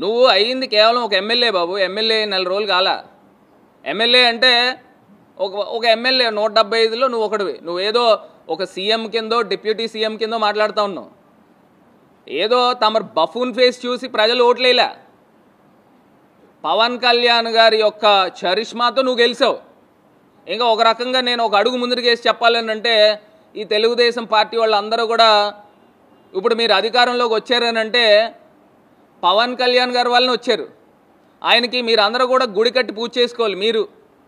నువ్వు అయ్యింది కేవలం ఒక ఎమ్మెల్యే బాబు ఎమ్మెల్యే నెల రోజులు కాలా ఎమ్మెల్యే అంటే ఒక ఒక ఎమ్మెల్యే నూట డెబ్బై ఐదులో నువ్వు ఒకటివి నువ్వేదో ఒక సీఎం కిందో డిప్యూటీ సీఎం కిందో మాట్లాడుతూ ఉన్నావు ఏదో తమరు బఫూన్ ఫేస్ చూసి ప్రజలు ఓట్లేలా పవన్ కళ్యాణ్ గారి యొక్క చరిష్మాతో నువ్వు గెలిచావు ఇంకా ఒక రకంగా నేను ఒక అడుగు ముందుకు వేసి చెప్పాలని అంటే ఈ తెలుగుదేశం పార్టీ వాళ్ళందరూ కూడా ఇప్పుడు మీరు అధికారంలోకి వచ్చారని అంటే పవన్ కళ్యాణ్ గారి వల్లనే వచ్చారు ఆయనకి మీరు అందరూ కూడా గుడి కట్టి పూజ చేసుకోవాలి మీరు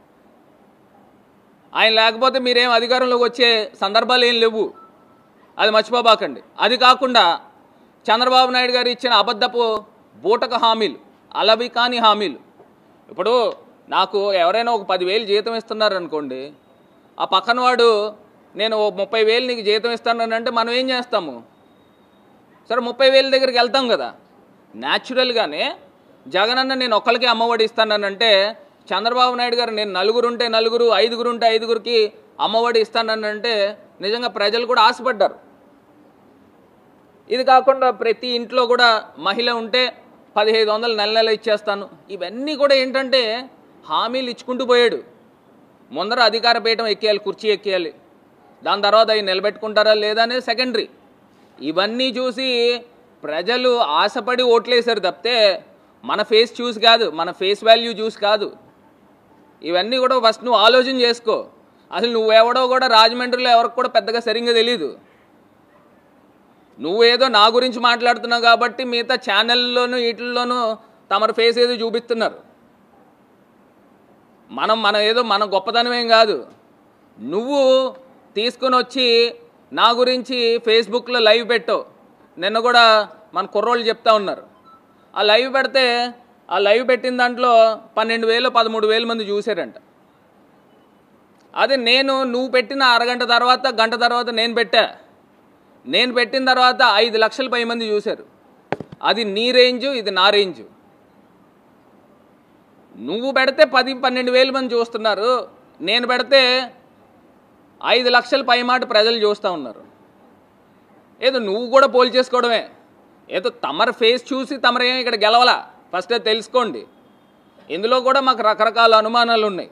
ఆయన లేకపోతే మీరేం అధికారంలోకి వచ్చే సందర్భాలు ఏం లేవు అది మర్చిపోబాకండి అది కాకుండా చంద్రబాబు నాయుడు గారు ఇచ్చిన అబద్ధపు బూటక హామీలు అలవి కాని హామీలు ఇప్పుడు నాకు ఎవరైనా ఒక పదివేలు జీతం ఇస్తున్నారు అనుకోండి ఆ పక్కన వాడు నేను ఓ ముప్పై వేలు నీకు జీతం ఇస్తానని అంటే మనం ఏం చేస్తాము సరే ముప్పై వేల దగ్గరికి వెళ్తాం కదా న్యాచురల్గానే జగనన్న నేను ఒక్కరికి అమ్మఒడి ఇస్తానంటే చంద్రబాబు నాయుడు గారు నేను నలుగురు ఉంటే నలుగురు ఐదుగురు ఉంటే ఐదుగురికి అమ్మఒడి ఇస్తానంటే నిజంగా ప్రజలు కూడా ఆశపడ్డారు ఇది కాకుండా ప్రతి ఇంట్లో కూడా మహిళ ఉంటే పదిహేను వందలు నెల నెల ఇచ్చేస్తాను ఇవన్నీ కూడా ఏంటంటే హామీలు ఇచ్చుకుంటూ పోయాడు ముందర అధికార పీఠం ఎక్కేయాలి కుర్చీ ఎక్కేయాలి దాని తర్వాత అవి నిలబెట్టుకుంటారా లేదా అనేది సెకండరీ ఇవన్నీ చూసి ప్రజలు ఆశపడి ఓట్లేశారు తప్పితే మన ఫేస్ చూసి కాదు మన ఫేస్ వాల్యూ చూసి కాదు ఇవన్నీ కూడా ఫస్ట్ నువ్వు ఆలోచన చేసుకో అసలు నువ్వెవడో కూడా రాజమండ్రిలో ఎవరికి కూడా పెద్దగా సరిగ్గా తెలియదు నువ్వేదో నా గురించి మాట్లాడుతున్నావు కాబట్టి మిగతా ఛానల్లోనూ వీటిల్లోనూ తమరు ఫేస్ ఏదో చూపిస్తున్నారు మనం మనం ఏదో మన గొప్పతనమేం కాదు నువ్వు తీసుకొని వచ్చి నా గురించి ఫేస్బుక్లో లైవ్ పెట్టావు నిన్న కూడా మన కుర్రోళ్ళు చెప్తా ఉన్నారు ఆ లైవ్ పెడితే ఆ లైవ్ పెట్టిన దాంట్లో పన్నెండు వేలు పదమూడు వేలు మంది చూశారంట అదే నేను నువ్వు పెట్టిన అరగంట తర్వాత గంట తర్వాత నేను పెట్టా నేను పెట్టిన తర్వాత ఐదు లక్షల పై మంది చూశారు అది నీ రేంజు ఇది నా రేంజు నువ్వు పెడితే పది పన్నెండు వేల మంది చూస్తున్నారు నేను పెడితే ఐదు లక్షల పై మాట ప్రజలు చూస్తూ ఉన్నారు ఏదో నువ్వు కూడా పోల్ చేసుకోవడమే ఏదో తమర ఫేస్ చూసి తమరేం ఇక్కడ గెలవలా ఫస్ట్ అది తెలుసుకోండి ఇందులో కూడా మాకు రకరకాల అనుమానాలు ఉన్నాయి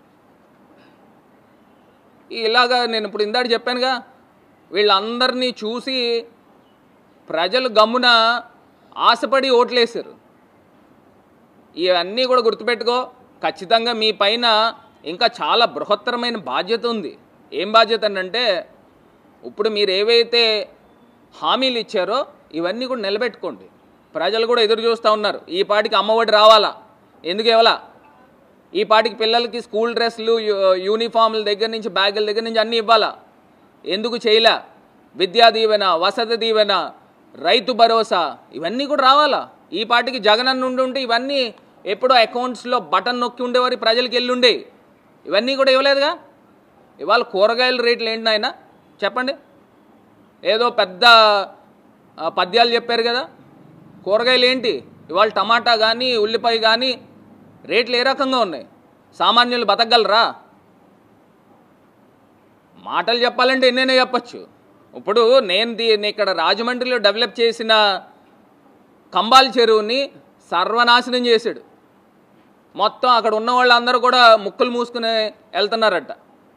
ఇలాగా నేను ఇప్పుడు ఇందాక చెప్పానుగా వీళ్ళందరినీ చూసి ప్రజలు గమ్మున ఆశపడి ఓట్లేశారు ఇవన్నీ కూడా గుర్తుపెట్టుకో ఖచ్చితంగా మీ పైన ఇంకా చాలా బృహత్తరమైన బాధ్యత ఉంది ఏం బాధ్యత అంటే ఇప్పుడు మీరు ఏవైతే హామీలు ఇచ్చారో ఇవన్నీ కూడా నిలబెట్టుకోండి ప్రజలు కూడా ఎదురు చూస్తూ ఉన్నారు ఈ పాటికి అమ్మఒడి రావాలా ఎందుకు ఇవ్వాలా ఈ పాటికి పిల్లలకి స్కూల్ డ్రెస్లు యూ- యూనిఫామ్ల దగ్గర నుంచి బ్యాగుల దగ్గర నుంచి అన్నీ ఇవ్వాలా ఎందుకు చేయలే విద్యా దీవెన వసతి దీవెన రైతు భరోసా ఇవన్నీ కూడా రావాలా ఈ పాటికి జగనన్న ఉండి ఉంటే ఇవన్నీ ఎప్పుడో అకౌంట్స్లో బటన్ నొక్కి ఉండేవారి ప్రజలకి వెళ్ళుండే ఇవన్నీ కూడా ఇవ్వలేదుగా ఇవాళ కూరగాయల రేట్లు ఏంటి నాయన చెప్పండి ఏదో పెద్ద ఆ, పద్యాలు చెప్పారు కదా కూరగాయలు ఏంటి ఇవాళ టమాటా కానీ ఉల్లిపాయ కానీ రేట్లు ఏ రకంగా ఉన్నాయి సామాన్యులు బతకగలరా మాటలు చెప్పాలంటే ఎన్నైనా చెప్పచ్చు ఇప్పుడు నేను దీన్ని ఇక్కడ రాజమండ్రిలో డెవలప్ చేసిన కంబాల్ చెరువుని సర్వనాశనం చేశాడు మొత్తం అక్కడ ఉన్న వాళ్ళందరూ కూడా ముక్కులు మూసుకుని వెళ్తున్నారట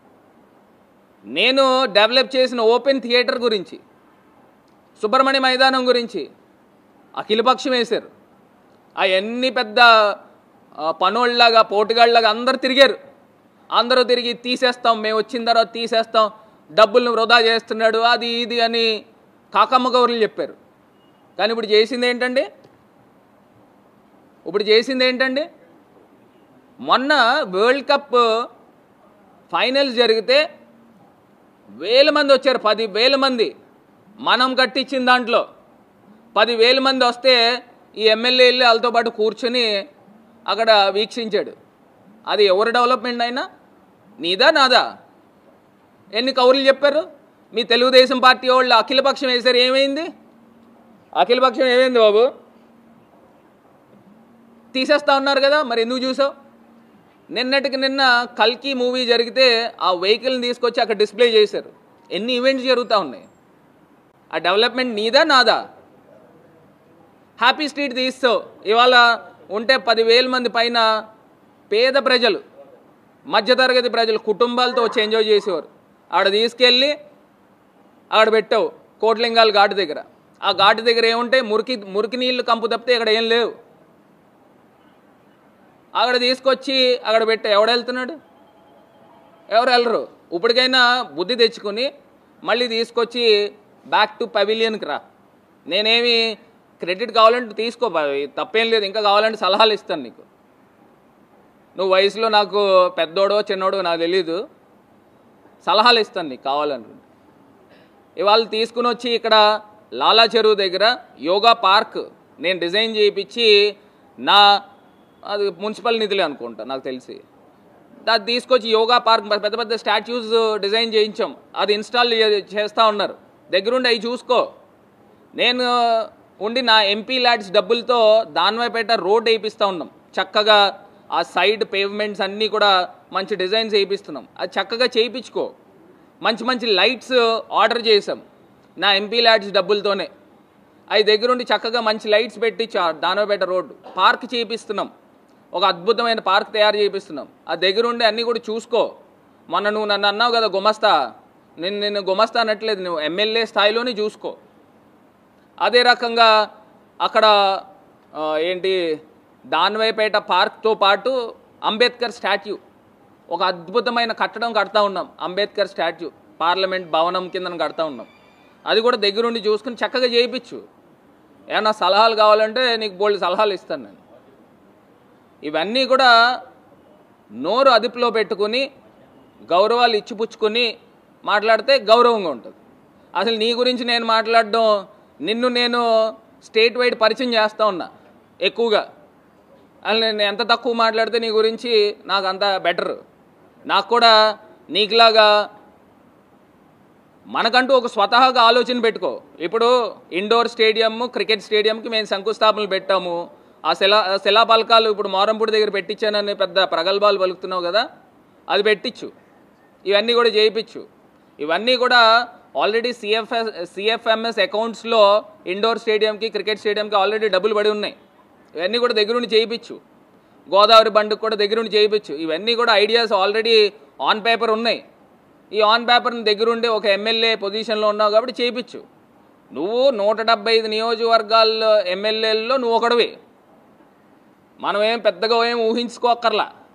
నేను డెవలప్ చేసిన ఓపెన్ థియేటర్ గురించి సుబ్రహ్మణ్య మైదానం గురించి అఖిలపక్షం వేశారు అవన్నీ పెద్ద ఆ, పనోళ్ళలాగా పోటుగాళ్ళలాగా అందరు తిరిగారు అందరూ తిరిగి తీసేస్తాం మేము వచ్చిన తర్వాత తీసేస్తాం డబ్బులను వృధా చేస్తున్నాడు అది ఇది అని కాకమ్మ గౌరులు చెప్పారు కానీ ఇప్పుడు చేసింది ఏంటండి ఇప్పుడు చేసింది ఏంటండి మొన్న వరల్డ్ కప్ ఫైనల్స్ జరిగితే వేల మంది వచ్చారు పది వేల మంది మనం కట్టించిన దాంట్లో పది వేల మంది వస్తే ఈ ఎమ్మెల్యే వెళ్ళి వాళ్ళతో పాటు కూర్చొని అక్కడ వీక్షించాడు అది ఎవరు డెవలప్మెంట్ అయినా నీదా నాదా ఎన్ని కౌరులు చెప్పారు మీ తెలుగుదేశం పార్టీ వాళ్ళు అఖిలపక్షం వేశారు ఏమైంది అఖిలపక్షం ఏమైంది బాబు తీసేస్తా ఉన్నారు కదా మరి ఎందుకు చూసావు నిన్నటికి నిన్న కల్కి మూవీ జరిగితే ఆ వెహికల్ని తీసుకొచ్చి అక్కడ డిస్ప్లే చేశారు ఎన్ని ఈవెంట్స్ జరుగుతూ ఉన్నాయి ఆ డెవలప్మెంట్ నీదా నాదా హ్యాపీ స్ట్రీట్ తీస్తావు ఇవాళ ఉంటే పదివేల మంది పైన పేద ప్రజలు మధ్యతరగతి ప్రజలు కుటుంబాలతో వచ్చి ఎంజాయ్ చేసేవారు ఆడ తీసుకెళ్ళి ఆడ పెట్టావు కోట్లింగాల ఘాటు దగ్గర ఆ ఘాటు దగ్గర ఏముంటాయి మురికి మురికి నీళ్లు కంపు తప్పితే ఇక్కడ ఏం లేవు అక్కడ తీసుకొచ్చి అక్కడ పెట్టా ఎవడు వెళ్తున్నాడు ఎవరు వెళ్ళరు ఇప్పటికైనా బుద్ధి తెచ్చుకుని మళ్ళీ తీసుకొచ్చి బ్యాక్ టు పవిలియన్కి రా నేనేమి క్రెడిట్ కావాలంటే తీసుకో బా- తప్పేం లేదు ఇంకా కావాలంటే సలహాలు ఇస్తాను నీకు నువ్వు వయసులో నాకు పెద్దోడో చిన్నోడో నాకు తెలీదు సలహాలు ఇస్తాను నీకు కావాలనుకుంటే ఇవాళ తీసుకుని వచ్చి ఇక్కడ లాలా చెరువు దగ్గర యోగా పార్క్ నేను డిజైన్ చేయించి నా అది మున్సిపల్ నిధులే అనుకుంటా నాకు తెలిసి దాన్ని తీసుకొచ్చి యోగా పార్క్ పెద్ద పెద్ద స్టాచ్యూస్ డిజైన్ చేయించాం అది ఇన్స్టాల్ చేస్తూ ఉన్నారు దగ్గరుండి అవి చూసుకో నేను ఉండి నా ఎంపీ ల్యాడ్స్ డబ్బులతో దానివైపేట రోడ్ వేయిస్తూ ఉన్నాం చక్కగా ఆ సైడ్ పేవ్మెంట్స్ అన్నీ కూడా మంచి డిజైన్స్ వేయిస్తున్నాం అది చక్కగా చేయించుకో మంచి మంచి లైట్స్ ఆర్డర్ చేసాం నా ఎంపీ ల్యాడ్స్ డబ్బులతోనే అవి దగ్గరుండి చక్కగా మంచి లైట్స్ పెట్టి దానవపేట రోడ్డు పార్క్ చేయిస్తున్నాం ఒక అద్భుతమైన పార్క్ తయారు చేయిస్తున్నాం ఆ దగ్గరుండి అన్నీ కూడా చూసుకో మొన్న నువ్వు నన్ను అన్నావు కదా గుమస్తా నేను నేను గుమస్తా అనట్లేదు నువ్వు ఎమ్మెల్యే స్థాయిలోనే చూసుకో అదే రకంగా అక్కడ ఆ, ఏంటి దాన్వైపేట పార్క్తో పాటు అంబేద్కర్ స్టాట్యూ ఒక అద్భుతమైన కట్టడం కడతా ఉన్నాం అంబేద్కర్ స్టాట్యూ పార్లమెంట్ భవనం కింద కడతా ఉన్నాం అది కూడా దగ్గరుండి చూసుకుని చక్కగా చేయించు ఏమన్నా సలహాలు కావాలంటే నీకు బోల్డ్ సలహాలు ఇస్తాను నేను ఇవన్నీ కూడా నోరు అదుపులో పెట్టుకుని గౌరవాలు ఇచ్చిపుచ్చుకుని మాట్లాడితే గౌరవంగా ఉంటుంది అసలు నీ గురించి నేను మాట్లాడడం నిన్ను నేను స్టేట్ వైడ్ పరిచయం చేస్తా ఉన్నా ఎక్కువగా అసలు నేను ఎంత తక్కువ మాట్లాడితే నీ గురించి నాకు అంత బెటర్ నాకు కూడా నీకులాగా మనకంటూ ఒక స్వతహాగా ఆలోచన పెట్టుకో ఇప్పుడు ఇండోర్ స్టేడియం క్రికెట్ స్టేడియంకి మేము శంకుస్థాపనలు పెట్టాము ఆ శిలా శిలా పలకాలు ఇప్పుడు మోరంపూడి దగ్గర పెట్టించానని పెద్ద ప్రగల్భాలు పలుకుతున్నావు కదా అది పెట్టించు ఇవన్నీ కూడా చేయించు ఇవన్నీ కూడా ఆల్రెడీ సిఎఫ్ఎస్ సిఎఫ్ఎంఎస్ అకౌంట్స్లో ఇండోర్ స్టేడియంకి క్రికెట్ స్టేడియంకి ఆల్రెడీ డబ్బులు పడి ఉన్నాయి ఇవన్నీ కూడా దగ్గరుండి చేయించు గోదావరి బండుకు కూడా దగ్గరుండి చేయించు ఇవన్నీ కూడా ఐడియాస్ ఆల్రెడీ ఆన్ పేపర్ ఉన్నాయి ఈ ఆన్ పేపర్ని దగ్గరుండి ఒక ఎమ్మెల్యే పొజిషన్లో ఉన్నావు కాబట్టి చేయించు నువ్వు నూట డెబ్బై ఐదు నియోజకవర్గాల్లో ఎమ్మెల్యేల్లో నువ్వు ఒకడివి మనం ఏం పెద్దగా ఏం ఊహించుకోక్కర్లా